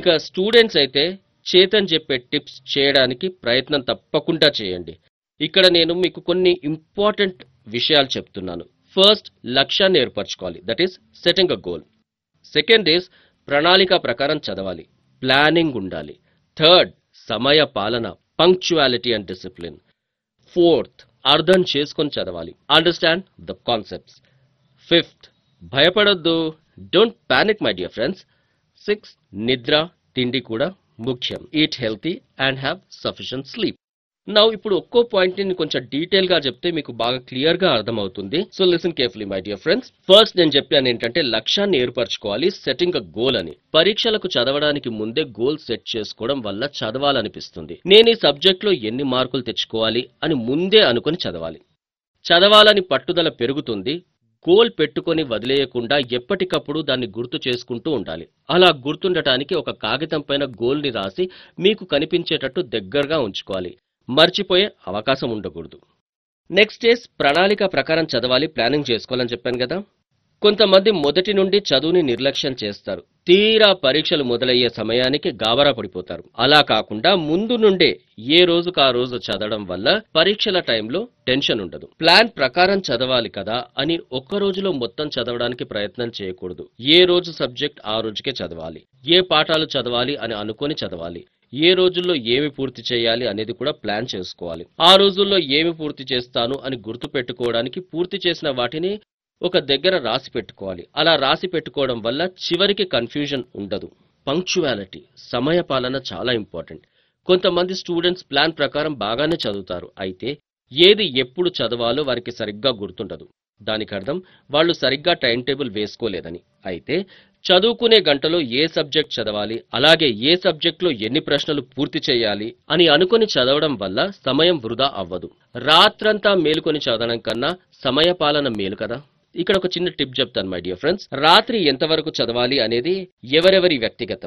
ఇక స్టూడెంట్స్ అయితే చేతన్ చెప్పే టిప్స్ చేయడానికి ప్రయత్నం తప్పకుండా చేయండి ఇక్కడ నేను మీకు కొన్ని ఇంపార్టెంట్ విషయాలు చెప్తున్నాను ఫస్ట్ లక్ష్యాన్ని ఏర్పరచుకోవాలి that is setting a goal second is ప్రణాళిక ప్రకారం చదవాలి ప్లానింగ్ ఉండాలి థర్డ్ సమయ పాలన పంక్చువాలిటీ అండ్ డిసిప్లిన్ ఫోర్త్ అర్థం చేసుకొని చదవాలి అండర్స్టాండ్ ద కాన్సెప్ట్స్ ఫిఫ్త్ భయపడొద్దు don't panic my dear friends six నిద్ర తిండి కూడా ముఖ్యం eat healthy and have sufficient sleep now ఇప్పుడు ఒక్కో పాయింట్ ని కొంచెం డీటెయిల్ గా చెప్తే మీకు బాగా క్లియర్ గా అర్థమవుతుంది so listen carefully my dear friends first నేను చెప్పాను ఏంటంటే లక్ష్యాన్ని ఏర్పరచుకోవాలి సెట్టింగ్ అ గోల్ అని పరీక్షలకు చదవడానికి ముందే గోల్ సెట్ చేసుకోవడం వల్ల చదవాలనిపిస్తుంది నేను ఈ సబ్జెక్ట్ లో ఎన్ని మార్కులు తెచ్చుకోవాలి అని ముందే అనుకొని చదవాలి చదవాలని పట్టుదల పెరుగుతుంది గోల్ పెట్టుకొని వదిలేయకుండా ఎప్పటికప్పుడు దాన్ని గుర్తు చేసుకుంటూ ఉండాలి అలా గుర్తుండటానికి ఒక కాగితం పైన గోల్ని రాసి మీకు కనిపించేటట్టు దగ్గరగా ఉంచుకోవాలి మర్చిపోయే అవకాశం ఉండకూడదు నెక్స్ట్ డేస్ ప్రణాళిక ప్రకారం చదవాలి ప్లానింగ్ చేసుకోవాలని చెప్పాను కదా కొంతమంది మొదటి నుండి చదువుని నిర్లక్ష్యం చేస్తారు తీరా పరీక్షలు మొదలయ్యే సమయానికి గాబరా పడిపోతారు అలా కాకుండా ముందు నుండే ఏ రోజుకు ఆ రోజు చదవడం వల్ల పరీక్షల టైంలో టెన్షన్ ఉండదు ప్లాన్ ప్రకారం చదవాలి కదా అని ఒక్క రోజులో మొత్తం చదవడానికి ప్రయత్నం చేయకూడదు ఏ రోజు సబ్జెక్ట్ ఆ రోజుకే చదవాలి ఏ పాఠాలు చదవాలి అని అనుకొని చదవాలి ఏ రోజుల్లో ఏమి పూర్తి చేయాలి అనేది కూడా ప్లాన్ చేసుకోవాలి ఆ రోజుల్లో ఏమి పూర్తి చేస్తాను అని గుర్తు పెట్టుకోవడానికి పూర్తి చేసిన వాటిని ఒక దగ్గర రాసి పెట్టుకోవాలి అలా రాసి పెట్టుకోవడం వల్ల చివరికి కన్ఫ్యూజన్ ఉండదు పంక్చువాలిటీ సమయపాలన చాలా ఇంపార్టెంట్ కొంతమంది స్టూడెంట్స్ ప్లాన్ ప్రకారం బాగానే చదువుతారు అయితే ఏది ఎప్పుడు చదవాలో వారికి సరిగ్గా గుర్తుండదు దానికి అర్థం వాళ్ళు సరిగ్గా టైం టేబుల్ వేసుకోలేదని అయితే చదువుకునే గంటలో ఏ సబ్జెక్ట్ చదవాలి అలాగే ఏ సబ్జెక్ట్లో ఎన్ని ప్రశ్నలు పూర్తి చేయాలి అని అనుకొని చదవడం వల్ల సమయం వృధా అవ్వదు రాత్రంతా మేలుకొని చదవడం కన్నా సమయపాలన మేలు కదా ఇక్కడ ఒక చిన్న టిప్ చెప్తాను మై డియర్ ఫ్రెండ్స్ రాత్రి ఎంతవరకు చదవాలి అనేది ఎవరెవరి వ్యక్తిగతం